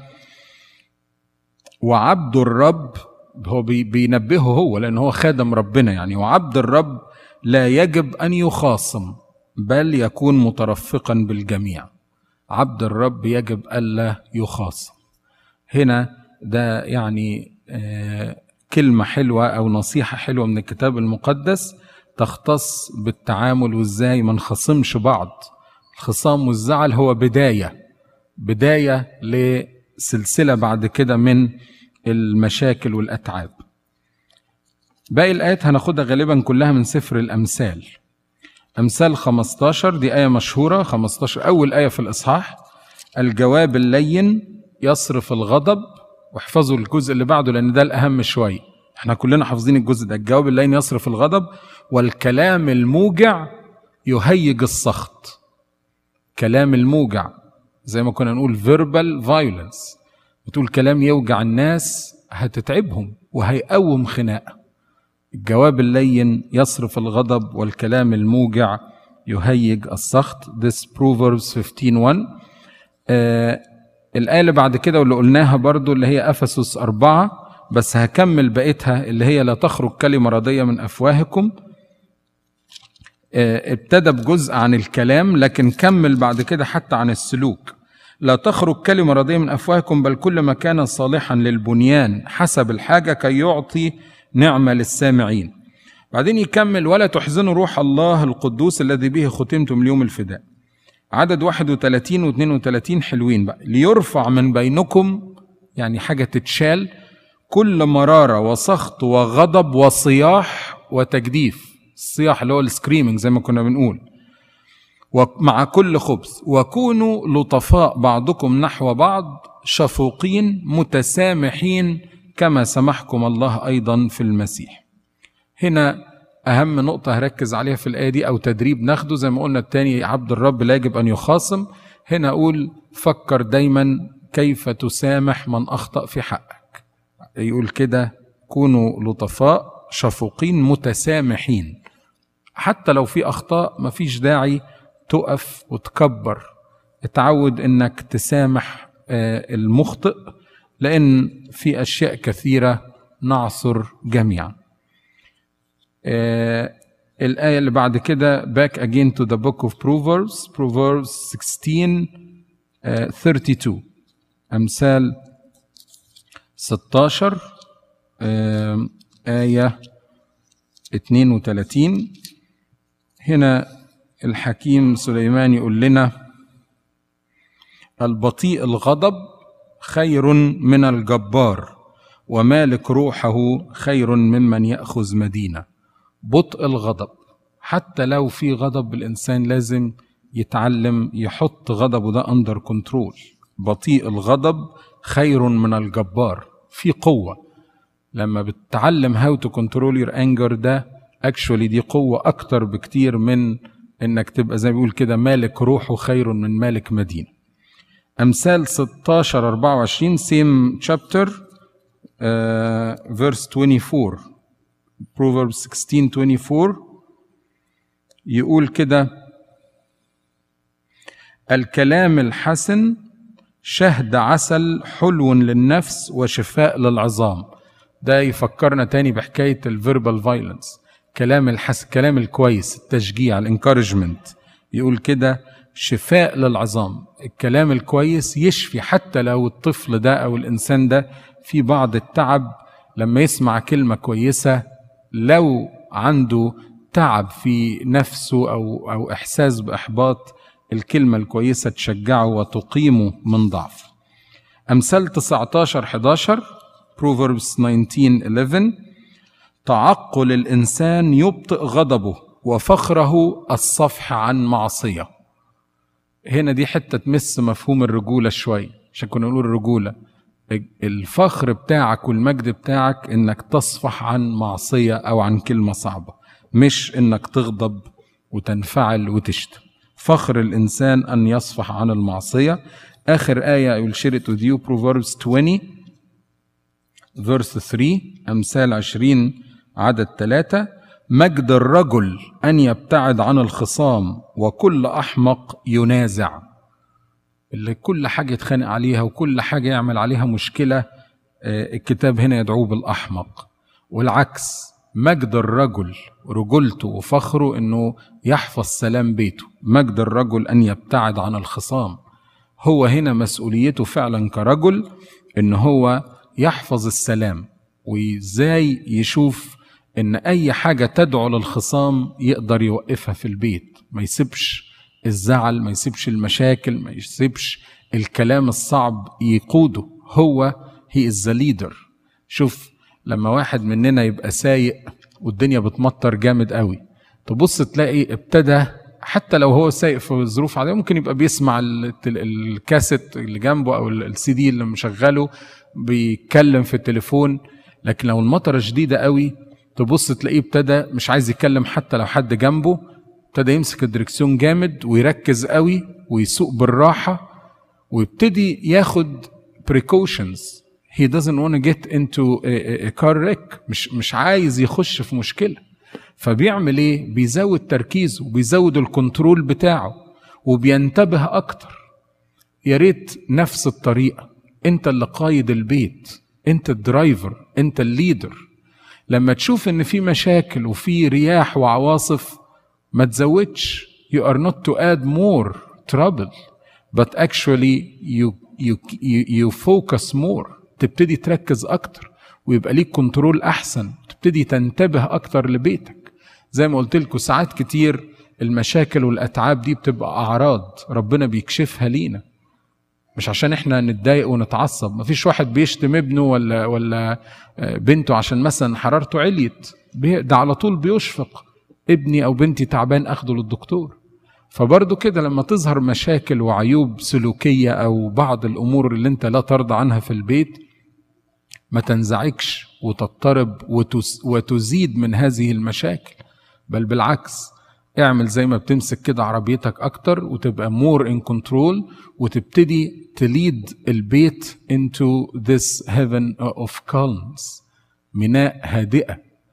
وعبد الرب هو بينبهه هو لأن هو خادم ربنا يعني وعبد الرب لا يجب أن يخاصم بل يكون مترفقا بالجميع عبد الرب يجب ألا يخاصم هنا ده يعني آه كلمة حلوة أو نصيحة حلوة من الكتاب المقدس تختص بالتعامل وازاي ما نخصمش بعض الخصام والزعل هو بدايه بدايه لسلسله بعد كده من المشاكل والاتعاب باقي الايات هناخدها غالبا كلها من سفر الامثال امثال 15 دي ايه مشهوره 15 اول ايه في الاصحاح الجواب اللين يصرف الغضب واحفظوا الجزء اللي بعده لان ده الاهم شويه احنا كلنا حافظين الجزء ده الجواب اللين يصرف الغضب والكلام الموجع يهيج السخط كلام الموجع زي ما كنا نقول verbal violence بتقول كلام يوجع الناس هتتعبهم وهيقوم خناقه الجواب اللين يصرف الغضب والكلام الموجع يهيج السخط this Proverbs 15:1 آه الآية اللي بعد كده واللي قلناها برضو اللي هي أفسس أربعة بس هكمل بقيتها اللي هي لا تخرج كلمة رضية من أفواهكم آه، ابتدى بجزء عن الكلام لكن كمل بعد كده حتى عن السلوك لا تخرج كلمة رضية من أفواهكم بل كل ما كان صالحا للبنيان حسب الحاجة كي يعطي نعمة للسامعين بعدين يكمل ولا تحزنوا روح الله القدوس الذي به ختمتم اليوم الفداء عدد 31 و 32 حلوين بقى ليرفع من بينكم يعني حاجة تتشال كل مرارة وسخط وغضب وصياح وتجديف الصياح اللي هو السكريمنج زي ما كنا بنقول ومع كل خبث وكونوا لطفاء بعضكم نحو بعض شفوقين متسامحين كما سمحكم الله أيضا في المسيح هنا أهم نقطة هركز عليها في الآية دي أو تدريب ناخده زي ما قلنا التاني عبد الرب لا يجب أن يخاصم هنا أقول فكر دايما كيف تسامح من أخطأ في حقك يقول كده كونوا لطفاء شفوقين متسامحين حتى لو في اخطاء مفيش داعي تقف وتكبر اتعود انك تسامح آه، المخطئ لان في اشياء كثيره نعصر جميعا آه، الآية اللي بعد كده back again to the book of Proverbs Proverbs 16 uh, 32 أمثال 16 آية 32 هنا الحكيم سليمان يقول لنا البطيء الغضب خير من الجبار ومالك روحه خير ممن ياخذ مدينه بطء الغضب حتى لو في غضب الانسان لازم يتعلم يحط غضبه ده اندر كنترول بطيء الغضب خير من الجبار في قوة لما بتتعلم هاو تو كنترول يور انجر ده اكشولي دي قوة اكتر بكتير من انك تبقى زي ما بيقول كده مالك روحه خير من مالك مدينة امثال 16 24 سيم شابتر فيرس 24 Proverbs 16 24 يقول كده الكلام الحسن شهد عسل حلو للنفس وشفاء للعظام ده يفكرنا تاني بحكاية الفيربال فايلنس كلام الحس كلام الكويس التشجيع الانكارجمنت يقول كده شفاء للعظام الكلام الكويس يشفي حتى لو الطفل ده او الانسان ده في بعض التعب لما يسمع كلمه كويسه لو عنده تعب في نفسه او او احساس باحباط الكلمه الكويسه تشجعه وتقيمه من ضعف امثال 19 11 Proverbs 19 11 تعقل الانسان يبطئ غضبه وفخره الصفح عن معصيه هنا دي حته تمس مفهوم الرجوله شويه عشان كنا نقول الرجوله الفخر بتاعك والمجد بتاعك انك تصفح عن معصيه او عن كلمه صعبه مش انك تغضب وتنفعل وتشتم فخر الانسان ان يصفح عن المعصيه اخر ايه I will share it with you Proverbs 20 verse 3 امثال 20 عدد 3 مجد الرجل ان يبتعد عن الخصام وكل احمق ينازع اللي كل حاجه يتخانق عليها وكل حاجه يعمل عليها مشكله الكتاب هنا يدعوه بالاحمق والعكس مجد الرجل رجولته وفخره انه يحفظ سلام بيته مجد الرجل ان يبتعد عن الخصام هو هنا مسؤوليته فعلا كرجل ان هو يحفظ السلام وازاي يشوف ان اي حاجه تدعو للخصام يقدر يوقفها في البيت ما يسيبش الزعل ما يسيبش المشاكل ما يسيبش الكلام الصعب يقوده هو هي از ليدر شوف لما واحد مننا يبقى سايق والدنيا بتمطر جامد قوي تبص تلاقي ابتدى حتى لو هو سايق في ظروف عاديه ممكن يبقى بيسمع الكاسيت اللي جنبه او السي دي اللي مشغله بيتكلم في التليفون لكن لو المطره شديده قوي تبص تلاقيه ابتدى مش عايز يتكلم حتى لو حد جنبه ابتدى يمسك الدركسيون جامد ويركز قوي ويسوق بالراحه ويبتدي ياخد precautions he doesn't want to get into a, a car wreck مش مش عايز يخش في مشكله فبيعمل ايه بيزود تركيزه وبيزود الكنترول بتاعه وبينتبه اكتر يا ريت نفس الطريقه انت اللي قايد البيت انت الدرايفر انت الليدر لما تشوف ان في مشاكل وفي رياح وعواصف ما تزودش you are not to add more trouble but actually you you you, you focus more تبتدي تركز اكتر ويبقى ليك كنترول احسن تبتدي تنتبه اكتر لبيتك زي ما قلت لكم ساعات كتير المشاكل والاتعاب دي بتبقى اعراض ربنا بيكشفها لينا مش عشان احنا نتضايق ونتعصب مفيش واحد بيشتم ابنه ولا ولا بنته عشان مثلا حرارته عليت ده على طول بيشفق ابني او بنتي تعبان اخده للدكتور فبرضه كده لما تظهر مشاكل وعيوب سلوكيه او بعض الامور اللي انت لا ترضى عنها في البيت ما تنزعجش وتضطرب وتزيد من هذه المشاكل بل بالعكس اعمل زي ما بتمسك كده عربيتك اكتر وتبقى مور ان كنترول وتبتدي تليد البيت into this heaven of calms ميناء هادئه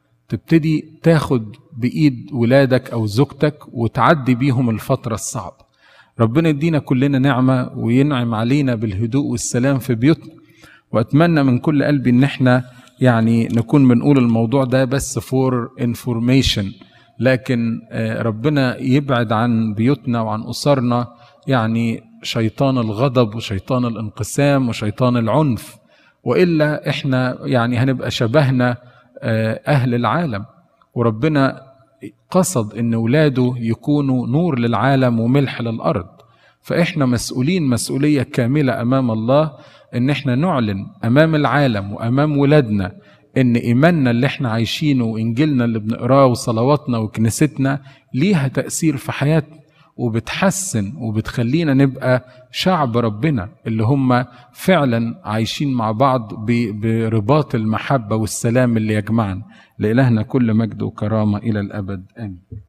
تبتدي تاخد بايد ولادك او زوجتك وتعدي بيهم الفتره الصعبه ربنا يدينا كلنا نعمه وينعم علينا بالهدوء والسلام في بيوتنا واتمنى من كل قلبي ان احنا يعني نكون بنقول الموضوع ده بس فور انفورميشن لكن ربنا يبعد عن بيوتنا وعن اسرنا يعني شيطان الغضب وشيطان الانقسام وشيطان العنف والا احنا يعني هنبقى شبهنا اهل العالم وربنا قصد ان ولاده يكونوا نور للعالم وملح للارض فاحنا مسؤولين مسؤوليه كامله امام الله ان احنا نعلن امام العالم وامام ولادنا ان ايماننا اللي احنا عايشينه وانجيلنا اللي بنقراه وصلواتنا وكنيستنا ليها تاثير في حياتنا وبتحسن وبتخلينا نبقى شعب ربنا اللي هم فعلا عايشين مع بعض برباط المحبه والسلام اللي يجمعنا لالهنا كل مجد وكرامه الى الابد امين